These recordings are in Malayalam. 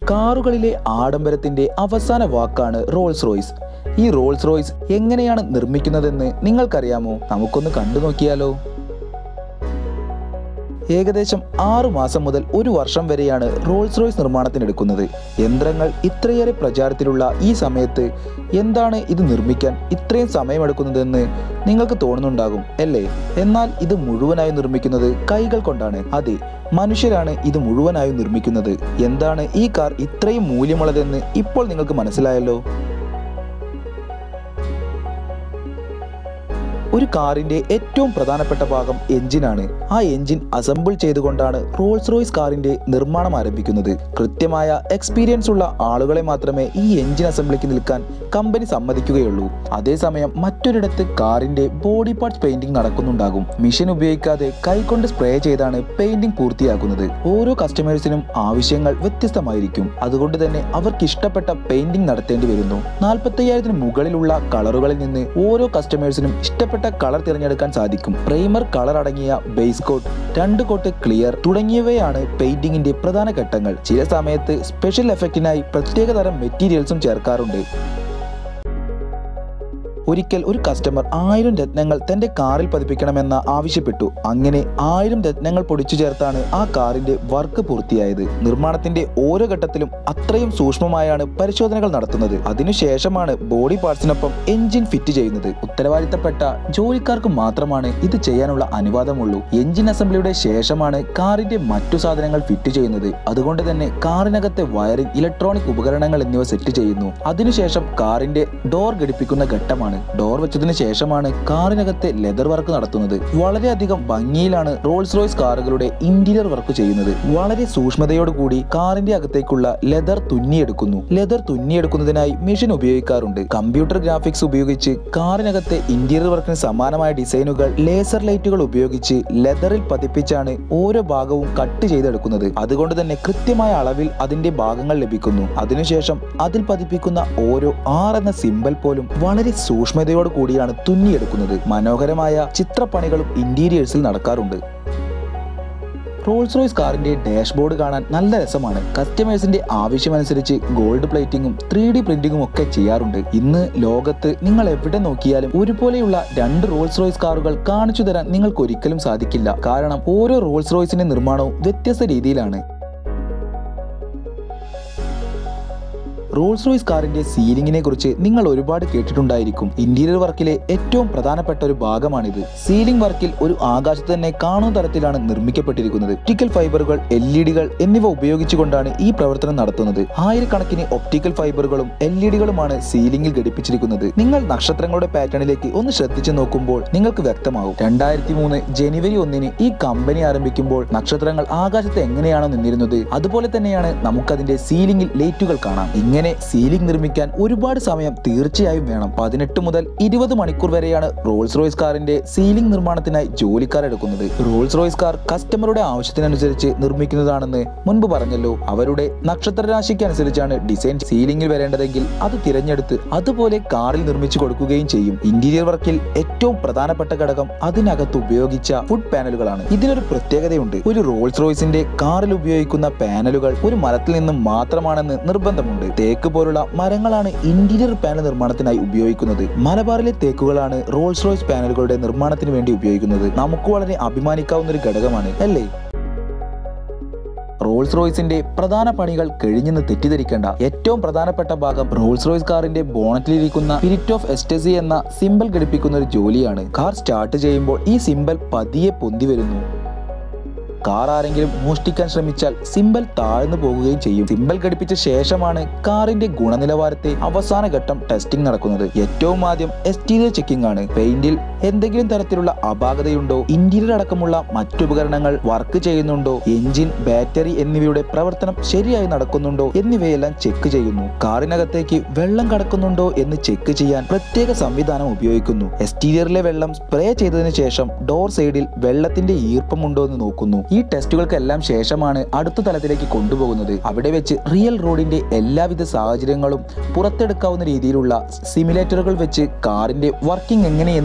കാറുകളിലെ ആഡംബരത്തിന്റെ അവസാന വാക്കാണ് റോൾസ് റോയ്സ് ഈ റോൾസ് റോയ്സ് എങ്ങനെയാണ് നിർമ്മിക്കുന്നതെന്ന് നിങ്ങൾക്കറിയാമോ നമുക്കൊന്ന് കണ്ടു നോക്കിയാലോ ഏകദേശം ആറു മാസം മുതൽ ഒരു വർഷം വരെയാണ് റോൾസ് റോയ്സ് നിർമ്മാണത്തിനെടുക്കുന്നത് യന്ത്രങ്ങൾ ഇത്രയേറെ പ്രചാരത്തിലുള്ള ഈ സമയത്ത് എന്താണ് ഇത് നിർമ്മിക്കാൻ ഇത്രയും സമയമെടുക്കുന്നതെന്ന് നിങ്ങൾക്ക് തോന്നുന്നുണ്ടാകും അല്ലേ എന്നാൽ ഇത് മുഴുവനായി നിർമ്മിക്കുന്നത് കൈകൾ കൊണ്ടാണ് അതെ മനുഷ്യരാണ് ഇത് മുഴുവനായും നിർമ്മിക്കുന്നത് എന്താണ് ഈ കാർ ഇത്രയും മൂല്യമുള്ളതെന്ന് ഇപ്പോൾ നിങ്ങൾക്ക് മനസ്സിലായല്ലോ ഒരു കാറിന്റെ ഏറ്റവും പ്രധാനപ്പെട്ട ഭാഗം എഞ്ചിനാണ് ആ എഞ്ചിൻ അസംബിൾ ചെയ്തുകൊണ്ടാണ് റോൾസ് റോയ്സ് കാറിന്റെ നിർമ്മാണം ആരംഭിക്കുന്നത് കൃത്യമായ എക്സ്പീരിയൻസ് ഉള്ള ആളുകളെ മാത്രമേ ഈ എഞ്ചിൻ അസംബ്ലിക്ക് നിൽക്കാൻ കമ്പനി സമ്മതിക്കുകയുള്ളൂ അതേസമയം മറ്റൊരിടത്ത് കാറിന്റെ ബോഡി പാർട്സ് പെയിന്റിംഗ് നടക്കുന്നുണ്ടാകും മിഷൻ ഉപയോഗിക്കാതെ കൈകൊണ്ട് സ്പ്രേ ചെയ്താണ് പെയിന്റിംഗ് പൂർത്തിയാക്കുന്നത് ഓരോ കസ്റ്റമേഴ്സിനും ആവശ്യങ്ങൾ വ്യത്യസ്തമായിരിക്കും അതുകൊണ്ട് തന്നെ അവർക്ക് ഇഷ്ടപ്പെട്ട പെയിന്റിംഗ് നടത്തേണ്ടി വരുന്നു നാൽപ്പത്തയ്യായിരത്തിന് മുകളിലുള്ള കളറുകളിൽ നിന്ന് ഓരോ കസ്റ്റമേഴ്സിനും ഇഷ്ടപ്പെട്ട കളർ തിരഞ്ഞെടുക്കാൻ സാധിക്കും പ്രൈമർ കളർ അടങ്ങിയ ബേസ് കോട്ട് രണ്ട് കോട്ട് ക്ലിയർ തുടങ്ങിയവയാണ് പെയിന്റിംഗിന്റെ പ്രധാന ഘട്ടങ്ങൾ ചില സമയത്ത് സ്പെഷ്യൽ എഫക്റ്റിനായി പ്രത്യേകതരം മെറ്റീരിയൽസും ചേർക്കാറുണ്ട് ഒരിക്കൽ ഒരു കസ്റ്റമർ ആയിരം രത്നങ്ങൾ തന്റെ കാറിൽ പതിപ്പിക്കണമെന്ന് ആവശ്യപ്പെട്ടു അങ്ങനെ ആയിരം രത്നങ്ങൾ പൊടിച്ചു ചേർത്താണ് ആ കാറിന്റെ വർക്ക് പൂർത്തിയായത് നിർമ്മാണത്തിന്റെ ഓരോ ഘട്ടത്തിലും അത്രയും സൂക്ഷ്മമായാണ് പരിശോധനകൾ നടത്തുന്നത് അതിനുശേഷമാണ് ബോഡി പാർട്സിനൊപ്പം എഞ്ചിൻ ഫിറ്റ് ചെയ്യുന്നത് ഉത്തരവാദിത്തപ്പെട്ട ജോലിക്കാർക്ക് മാത്രമാണ് ഇത് ചെയ്യാനുള്ള അനുവാദമുള്ളൂ എഞ്ചിൻ അസംബ്ലിയുടെ ശേഷമാണ് കാറിന്റെ മറ്റു സാധനങ്ങൾ ഫിറ്റ് ചെയ്യുന്നത് അതുകൊണ്ട് തന്നെ കാറിനകത്തെ വയറിംഗ് ഇലക്ട്രോണിക് ഉപകരണങ്ങൾ എന്നിവ സെറ്റ് ചെയ്യുന്നു അതിനുശേഷം കാറിന്റെ ഡോർ ഘടിപ്പിക്കുന്ന ഘട്ടമാണ് ഡോർ വെച്ചതിന് ശേഷമാണ് കാറിനകത്തെ ലെതർ വർക്ക് നടത്തുന്നത് വളരെയധികം ഭംഗിയിലാണ് റോൾസ് റോയ്സ് കാറുകളുടെ ഇന്റീരിയർ വർക്ക് ചെയ്യുന്നത് വളരെ സൂക്ഷ്മതയോടുകൂടി കാറിന്റെ അകത്തേക്കുള്ള ലെതർ തുന്നിയെടുക്കുന്നു ലെതർ തുന്നിയെടുക്കുന്നതിനായി മെഷീൻ ഉപയോഗിക്കാറുണ്ട് കമ്പ്യൂട്ടർ ഗ്രാഫിക്സ് ഉപയോഗിച്ച് കാറിനകത്തെ ഇന്റീരിയർ വർക്കിന് സമാനമായ ഡിസൈനുകൾ ലേസർ ലൈറ്റുകൾ ഉപയോഗിച്ച് ലെതറിൽ പതിപ്പിച്ചാണ് ഓരോ ഭാഗവും കട്ട് ചെയ്തെടുക്കുന്നത് അതുകൊണ്ട് തന്നെ കൃത്യമായ അളവിൽ അതിന്റെ ഭാഗങ്ങൾ ലഭിക്കുന്നു അതിനുശേഷം അതിൽ പതിപ്പിക്കുന്ന ഓരോ ആർ എന്ന സിമ്പൽ പോലും വളരെ സൂക്ഷ്മതയോട് കൂടിയാണ് തുന്നിയെടുക്കുന്നത് മനോഹരമായ ചിത്രപ്പണികളും ഇന്റീരിയേഴ്സിൽ നടക്കാറുണ്ട് റോൾസ് റോയ്സ് കാറിന്റെ ഡാഷ്ബോർഡ് കാണാൻ നല്ല രസമാണ് കസ്റ്റമേഴ്സിന്റെ ആവശ്യമനുസരിച്ച് ഗോൾഡ് പ്ലേറ്റിംഗും ത്രീ ഡി പ്രിന്റിംഗും ഒക്കെ ചെയ്യാറുണ്ട് ഇന്ന് ലോകത്ത് നിങ്ങൾ എവിടെ നോക്കിയാലും ഒരുപോലെയുള്ള രണ്ട് റോൾസ് റോയ്സ് കാറുകൾ കാണിച്ചു തരാൻ നിങ്ങൾക്ക് ഒരിക്കലും സാധിക്കില്ല കാരണം ഓരോ റോൾസ് റോയ്സിന്റെ നിർമ്മാണവും വ്യത്യസ്ത രീതിയിലാണ് റോൾസ് റോയ്സ് കാറിന്റെ സീലിംഗിനെ കുറിച്ച് നിങ്ങൾ ഒരുപാട് കേട്ടിട്ടുണ്ടായിരിക്കും ഇന്റീരിയർ വർക്കിലെ ഏറ്റവും പ്രധാനപ്പെട്ട ഒരു ഭാഗമാണിത് സീലിംഗ് വർക്കിൽ ഒരു ആകാശത്ത് തന്നെ കാണുന്ന തരത്തിലാണ് നിർമ്മിക്കപ്പെട്ടിരിക്കുന്നത് ഒപ്റ്റിക്കൽ ഫൈബറുകൾ എൽ ഇ ഡികൾ എന്നിവ ഉപയോഗിച്ചുകൊണ്ടാണ് ഈ പ്രവർത്തനം നടത്തുന്നത് ആയിരക്കണക്കിന് ഒപ്റ്റിക്കൽ ഫൈബറുകളും എൽ ഇ ഡികളുമാണ് സീലിംഗിൽ ഘടിപ്പിച്ചിരിക്കുന്നത് നിങ്ങൾ നക്ഷത്രങ്ങളുടെ പാറ്റേണിലേക്ക് ഒന്ന് ശ്രദ്ധിച്ചു നോക്കുമ്പോൾ നിങ്ങൾക്ക് വ്യക്തമാവും രണ്ടായിരത്തി മൂന്ന് ജനുവരി ഒന്നിന് ഈ കമ്പനി ആരംഭിക്കുമ്പോൾ നക്ഷത്രങ്ങൾ ആകാശത്ത് എങ്ങനെയാണോ നിന്നിരുന്നത് അതുപോലെ തന്നെയാണ് നമുക്കതിന്റെ സീലിംഗിൽ ലൈറ്റുകൾ കാണാം ഇങ്ങനെ സീലിംഗ് നിർമ്മിക്കാൻ ഒരുപാട് സമയം തീർച്ചയായും വേണം പതിനെട്ട് മുതൽ ഇരുപത് മണിക്കൂർ വരെയാണ് റോൾസ് റോയ്സ് കാറിന്റെ സീലിംഗ് നിർമ്മാണത്തിനായി ജോലിക്കാർ എടുക്കുന്നത് റോൾസ് റോയ്സ് കാർ കസ്റ്റമറുടെ ആവശ്യത്തിനനുസരിച്ച് നിർമ്മിക്കുന്നതാണെന്ന് മുൻപ് പറഞ്ഞല്ലോ അവരുടെ നക്ഷത്രരാശിക്ക് അനുസരിച്ചാണ് ഡിസൈൻ സീലിംഗിൽ വരേണ്ടതെങ്കിൽ അത് തിരഞ്ഞെടുത്ത് അതുപോലെ കാറിൽ നിർമ്മിച്ചു കൊടുക്കുകയും ചെയ്യും ഇന്റീരിയർ വർക്കിൽ ഏറ്റവും പ്രധാനപ്പെട്ട ഘടകം അതിനകത്ത് ഉപയോഗിച്ച ഫുഡ് പാനലുകളാണ് ഇതിനൊരു പ്രത്യേകതയുണ്ട് ഒരു റോൾസ് റോയ്സിന്റെ കാറിൽ ഉപയോഗിക്കുന്ന പാനലുകൾ ഒരു മരത്തിൽ നിന്നും മാത്രമാണെന്ന് നിർബന്ധമുണ്ട് തേക്ക് പോലുള്ള മരങ്ങളാണ് ഇന്റീരിയർ പാനൽ നിർമ്മാണത്തിനായി ഉപയോഗിക്കുന്നത് മലബാറിലെ തേക്കുകളാണ് റോൾസ് റോയ്സ് പാനലുകളുടെ നിർമ്മാണത്തിന് വേണ്ടി ഉപയോഗിക്കുന്നത് നമുക്ക് വളരെ അഭിമാനിക്കാവുന്ന ഒരു ഘടകമാണ് അല്ലേ റോൾസ് റോയ്സിന്റെ പ്രധാന പണികൾ കഴിഞ്ഞെന്ന് തെറ്റിദ്ധരിക്കേണ്ട ഏറ്റവും പ്രധാനപ്പെട്ട ഭാഗം റോൾസ് റോയ്സ് കാറിന്റെ ബോണറ്റിലിരിക്കുന്ന സ്പിരിറ്റ് ഓഫ് എസ്റ്റസി എന്ന സിമ്പൽ ഘടിപ്പിക്കുന്ന ഒരു ജോലിയാണ് കാർ സ്റ്റാർട്ട് ചെയ്യുമ്പോൾ ഈ സിമ്പൽ പതിയെ പൊന്തി വരുന്നു കാർ ആരെങ്കിലും മോഷ്ടിക്കാൻ ശ്രമിച്ചാൽ സിമ്പൽ താഴ്ന്നു പോകുകയും ചെയ്യും സിമ്പൽ ഘടിപ്പിച്ച ശേഷമാണ് കാറിന്റെ ഗുണനിലവാരത്തെ അവസാന ഘട്ടം ടെസ്റ്റിംഗ് നടക്കുന്നത് ഏറ്റവും ആദ്യം എക്സ്റ്റീരിയർ ചെക്കിംഗ് ആണ് പെയിന്റിൽ എന്തെങ്കിലും തരത്തിലുള്ള അപാകതയുണ്ടോ ഇന്റീരിയർ അടക്കമുള്ള മറ്റുപകരണങ്ങൾ വർക്ക് ചെയ്യുന്നുണ്ടോ എഞ്ചിൻ ബാറ്ററി എന്നിവയുടെ പ്രവർത്തനം ശരിയായി നടക്കുന്നുണ്ടോ എന്നിവയെല്ലാം ചെക്ക് ചെയ്യുന്നു കാറിനകത്തേക്ക് വെള്ളം കടക്കുന്നുണ്ടോ എന്ന് ചെക്ക് ചെയ്യാൻ പ്രത്യേക സംവിധാനം ഉപയോഗിക്കുന്നു എക്സ്റ്റീരിയറിലെ വെള്ളം സ്പ്രേ ചെയ്തതിനു ശേഷം ഡോർ സൈഡിൽ വെള്ളത്തിന്റെ ഈർപ്പമുണ്ടോ എന്ന് നോക്കുന്നു ഈ ടെസ്റ്റുകൾക്കെല്ലാം ശേഷമാണ് അടുത്ത തലത്തിലേക്ക് കൊണ്ടുപോകുന്നത് അവിടെ വെച്ച് റിയൽ റോഡിന്റെ എല്ലാവിധ സാഹചര്യങ്ങളും പുറത്തെടുക്കാവുന്ന രീതിയിലുള്ള സിമുലേറ്ററുകൾ വെച്ച് കാറിന്റെ വർക്കിംഗ് എങ്ങനെയെന്ന് ചെക്ക് ചെയ്യുന്നു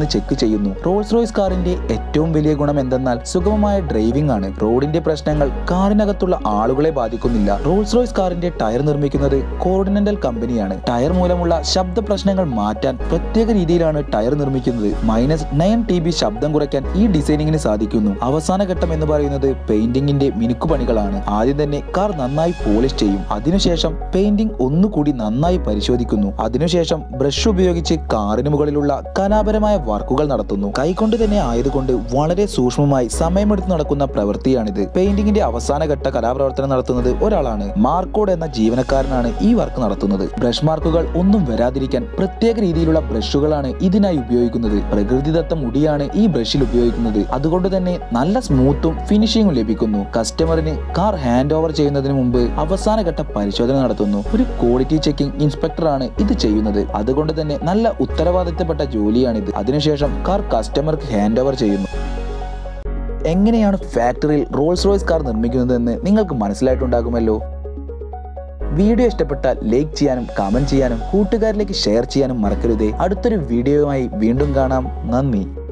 ചെയ്യുന്നു റോൾസ് റോയ്സ് കാറിന്റെ ഏറ്റവും വലിയ ഗുണം എന്തെന്നാൽ സുഗമമായ ഡ്രൈവിംഗ് ആണ് റോഡിന്റെ പ്രശ്നങ്ങൾ കാറിനകത്തുള്ള ആളുകളെ ബാധിക്കുന്നില്ല റോൾസ് റോയ്സ് കാറിന്റെ ടയർ നിർമ്മിക്കുന്നത് കോർഡിനന്റൽ കമ്പനിയാണ് ടയർ മൂലമുള്ള ശബ്ദ പ്രശ്നങ്ങൾ മാറ്റാൻ പ്രത്യേക രീതിയിലാണ് ടയർ നിർമ്മിക്കുന്നത് മൈനസ് നയൻ ടി ബി ശബ്ദം കുറയ്ക്കാൻ ഈ ഡിസൈനിങ്ങിന് സാധിക്കുന്നു അവസാന ഘട്ടം എന്ന് പറയുന്നത് പെയിന്റിംഗിന്റെ മിനുക്കുപണികളാണ് ആദ്യം തന്നെ കാർ നന്നായി പോളിഷ് ചെയ്യും അതിനുശേഷം പെയിന്റിംഗ് ഒന്നുകൂടി നന്നായി പരിശോധിക്കുന്നു അതിനുശേഷം ബ്രഷ് ഉപയോഗിച്ച് കാറിന് മുകളിലുള്ള കലാപരമായ വർക്കുകൾ നടത്തുന്നു കൈകൊണ്ട് തന്നെ ആയതുകൊണ്ട് വളരെ സൂക്ഷ്മമായി സമയമെടുത്ത് നടക്കുന്ന പ്രവൃത്തിയാണിത് പെയിന്റിംഗിന്റെ അവസാന ഘട്ട കലാപ്രവർത്തനം നടത്തുന്നത് ഒരാളാണ് മാർക്കോഡ് എന്ന ജീവനക്കാരനാണ് ഈ വർക്ക് നടത്തുന്നത് ബ്രഷ് മാർക്കുകൾ ഒന്നും വരാതിരിക്കാൻ പ്രത്യേക രീതിയിലുള്ള ബ്രഷുകളാണ് ഇതിനായി ഉപയോഗിക്കുന്നത് പ്രകൃതിദത്ത മുടിയാണ് ഈ ബ്രഷിൽ ഉപയോഗിക്കുന്നത് അതുകൊണ്ട് തന്നെ നല്ല സ്മൂത്തും ഫിനിഷിംഗും ലഭിക്കുന്നു കസ്റ്റമറിന് കാർ ഹാൻഡ് ഓവർ ചെയ്യുന്നതിന് മുമ്പ് അവസാന ഘട്ട പരിശോധന നടത്തുന്നു ഒരു ക്വാളിറ്റി ചെക്കിംഗ് ഇൻസ്പെക്ടറാണ് ഇത് ചെയ്യുന്നത് അതുകൊണ്ട് തന്നെ നല്ല ഉത്തരവാദിത്തപ്പെട്ട ജോലിയാണിത് അതിനുശേഷം കാർ കസ്റ്റമർക്ക് ഹാൻഡ് ഓവർ ചെയ്യുന്നു എങ്ങനെയാണ് ഫാക്ടറിയിൽ റോൾസ് റോയ്സ് കാർ നിർമ്മിക്കുന്നതെന്ന് നിങ്ങൾക്ക് മനസ്സിലായിട്ടുണ്ടാകുമല്ലോ വീഡിയോ ഇഷ്ടപ്പെട്ടാൽ ലൈക്ക് ചെയ്യാനും കമന്റ് ചെയ്യാനും കൂട്ടുകാരിലേക്ക് ഷെയർ ചെയ്യാനും മറക്കരുതേ അടുത്തൊരു വീഡിയോയുമായി വീണ്ടും കാണാം നന്ദി